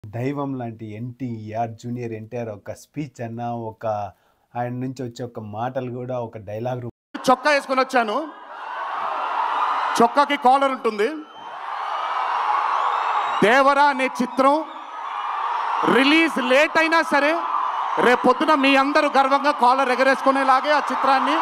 దైవం లాంటి ఎన్టీఆర్ జూనియర్ ఎన్టీఆర్ ఒక స్పీచ్ అన్నా ఒక ఆయన నుంచి వచ్చే ఒక మాటలు కూడా ఒక డైలాగ్ చొక్కా వేసుకొని వచ్చాను చొక్కాకి కాలర్ ఉంటుంది దేవరా అనే చిత్రం రిలీజ్ లేట్ అయినా సరే రేపు పొద్దున మీ అందరూ గర్వంగా కాలర్ ఎగరేసుకునేలాగే ఆ చిత్రాన్ని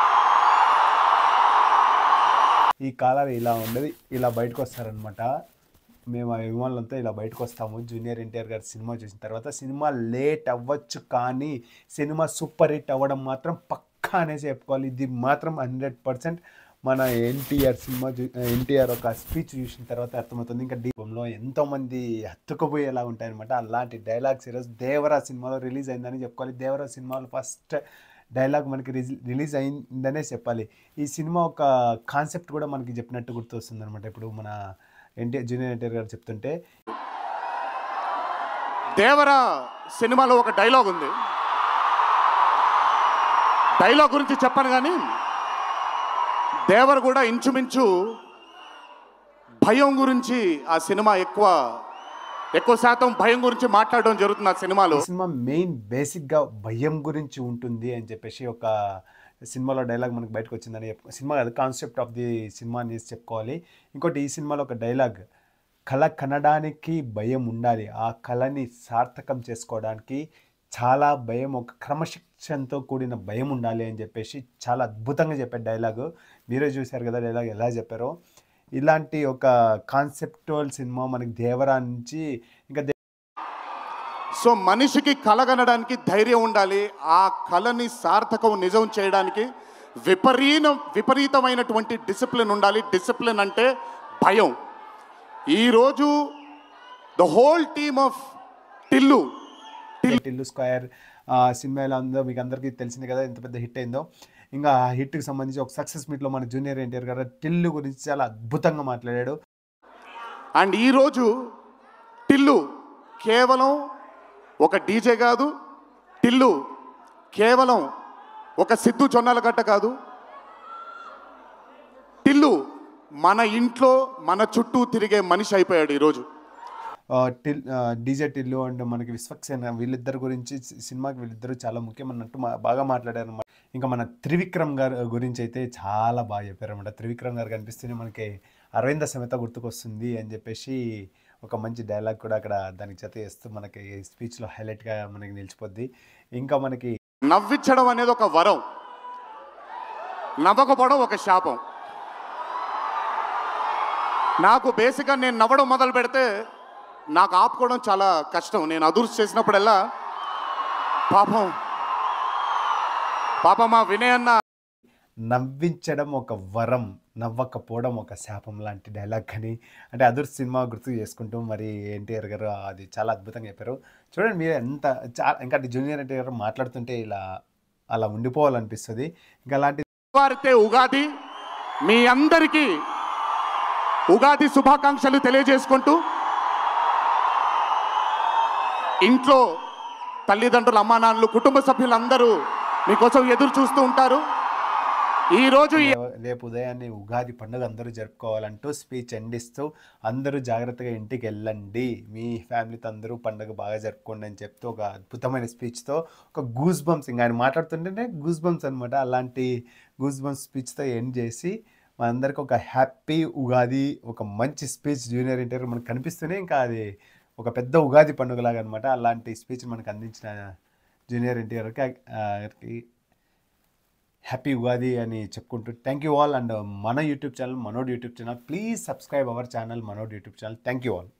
ఈ కాలర్ ఇలా ఉండదు ఇలా బయటకు వస్తారనమాట మేము ఆ అభిమానులంతా ఇలా బయటకు వస్తాము జూనియర్ ఎన్టీఆర్ గారి సినిమా చూసిన తర్వాత సినిమా లేట్ అవ్వచ్చు కానీ సినిమా సూపర్ హిట్ అవ్వడం మాత్రం పక్కా అనేసి చెప్పుకోవాలి ఇది మాత్రం హండ్రెడ్ పర్సెంట్ మన ఎన్టీఆర్ సినిమా ఎన్టీఆర్ ఒక స్పీచ్ చూసిన తర్వాత అర్థమవుతుంది ఇంకా దీపంలో ఎంతోమంది హత్తుకుపోయేలా ఉంటాయన్నమాట అలాంటి డైలాగ్స్ ఈరోజు దేవరా సినిమాలో రిలీజ్ అయిందని చెప్పుకోవాలి దేవరా సినిమాలో ఫస్ట్ డైలాగ్ మనకి రిలీజ్ అయిందనే చెప్పాలి ఈ సినిమా ఒక కాన్సెప్ట్ కూడా మనకి చెప్పినట్టు గుర్తొస్తుంది అనమాట ఇప్పుడు మన ఎన్టీఆర్ జూనియర్ ఎన్టీఆర్ గారు చెప్తుంటే దేవరా సినిమాలో ఒక డైలాగ్ ఉంది డైలాగ్ గురించి చెప్పను కానీ దేవర కూడా ఇంచుమించు భయం గురించి ఆ సినిమా ఎక్కువ ఎక్కువ శాతం భయం గురించి మాట్లాడడం జరుగుతుంది ఆ సినిమాలో ఈ సినిమా మెయిన్ బేసిక్గా భయం గురించి ఉంటుంది అని చెప్పేసి ఒక సినిమాలో డైలాగ్ మనకు బయటకు వచ్చిందని చెప్పు సినిమా కాదు కాన్సెప్ట్ ఆఫ్ ది సినిమా అనేసి చెప్పుకోవాలి ఇంకోటి ఈ సినిమాలో ఒక డైలాగ్ కళ కనడానికి భయం ఉండాలి ఆ కళని సార్థకం చేసుకోవడానికి చాలా భయం ఒక క్రమశిక్షణతో కూడిన భయం ఉండాలి అని చెప్పేసి చాలా అద్భుతంగా చెప్పారు డైలాగు మీరే చూశారు కదా డైలాగ్ ఎలా చెప్పారో ఇలాంటి ఒక కాన్సెప్టువల్ సినిమా మనకి దేవరా నుంచి ఇంకా సో మనిషికి కలగనడానికి ధైర్యం ఉండాలి ఆ కళని సార్థకం నిజం చేయడానికి విపరీత విపరీతమైనటువంటి డిసిప్లిన్ ఉండాలి డిసిప్లిన్ అంటే భయం ఈరోజు the whole team of Tillu Tillu square ఆ, సినిమా ఎలా ఉందో మీకు అందరికీ తెలిసింది కదా ఎంత పెద్ద హిట్ అయిందో ఇంకా ఆ హిట్కి సంబంధించి ఒక సక్సెస్ మీట్లో మన జూనియర్ ఎన్టీఆర్ గారు టిల్లు గురించి చాలా అద్భుతంగా మాట్లాడాడు అండ్ ఈరోజు టిల్లు కేవలం ఒక డీజే కాదు టిల్లు కేవలం ఒక సిద్ధు జొన్నలగడ్డ కాదు టిల్లు మన ఇంట్లో మన చుట్టూ తిరిగే మనిషి అయిపోయాడు ఈరోజు ఆ, టిల్ ఆ, డీజే టిల్లు అండ్ మనకి విశ్వక్సేన వీళ్ళిద్దరి గురించి సి- సినిమాకి వీళ్ళిద్దరు చాలా ముఖ్యం అన్నట్టు మా- బాగా మాట్లాడారు అన్నమాట ఇంకా మన త్రివిక్రమ్ గారు గురించి అయితే చాలా బాగా చెప్పారు అనమాట త్రివిక్రమ్ గారు కనిపిస్తేనే మనకి అరవింద సమేత గుర్తుకొస్తుంది అని చెప్పేసి ఒక మంచి డైలాగ్ కూడా అక్కడ దానికి జత చేస్తూ మనకి స్పీచ్లో హైలైట్గా మనకి నిలిచిపోద్ది ఇంకా మనకి నవ్వించడం అనేది ఒక వరం నవ్వకపోవడం ఒక శాపం నాకు బేసిక్గా నేను నవ్వడం మొదలు పెడితే నాకు ఆపుకోవడం చాలా కష్టం నేను అదుర్స్ చేసినప్పుడల్లా పాపం పాపం మా వినయ్ అన్న నవ్వించడం ఒక వరం నవ్వకపోవడం ఒక శాపం లాంటి డైలాగ్ కానీ అంటే అదుర్ సినిమా గుర్తు చేసుకుంటూ మరి ఎన్టీఆర్ గారు అది చాలా అద్భుతంగా చెప్పారు చూడండి మీరు ఎంత చాలా ఇంకా జూనియర్ ఎన్టీఆర్ గారు మాట్లాడుతుంటే ఇలా అలా ఉండిపోవాలనిపిస్తుంది ఇంకా అలాంటి వారితే ఉగాది మీ అందరికీ ఉగాది శుభాకాంక్షలు తెలియజేసుకుంటూ ఇంట్లో తల్లిదండ్రులు అమ్మా నాన్నలు కుటుంబ సభ్యులందరూ మీకోసం ఎదురు చూస్తూ ఉంటారు ఈరోజు ఈ రేపు ఉదయాన్నే ఉగాది పండుగ అందరూ జరుపుకోవాలంటూ స్పీచ్ ఎండిస్తూ అందరూ జాగ్రత్తగా ఇంటికి వెళ్ళండి మీ ఫ్యామిలీతో అందరూ పండుగ బాగా జరుపుకోండి అని చెప్తూ ఒక అద్భుతమైన స్పీచ్తో ఒక గూస్ బంప్స్ ఇంకా ఆయన మాట్లాడుతుంటేనే గూస్ బంప్స్ అనమాట అలాంటి గూస్ బంప్స్ స్పీచ్తో ఎండ్ చేసి మనందరికి ఒక హ్యాపీ ఉగాది ఒక మంచి స్పీచ్ జూనియర్ ఇంటర్ మనకు కనిపిస్తూనే ఇంకా అది ఒక పెద్ద ఉగాది పండుగలాగా అనమాట అలాంటి స్పీచ్ మనకు అందించిన జూనియర్ ఎన్టీఆర్కి గారికి హ్యాపీ ఉగాది అని చెప్పుకుంటూ థ్యాంక్ యూ ఆల్ అండ్ మన YouTube channel Manod YouTube channel please subscribe our channel Manod YouTube channel thank you all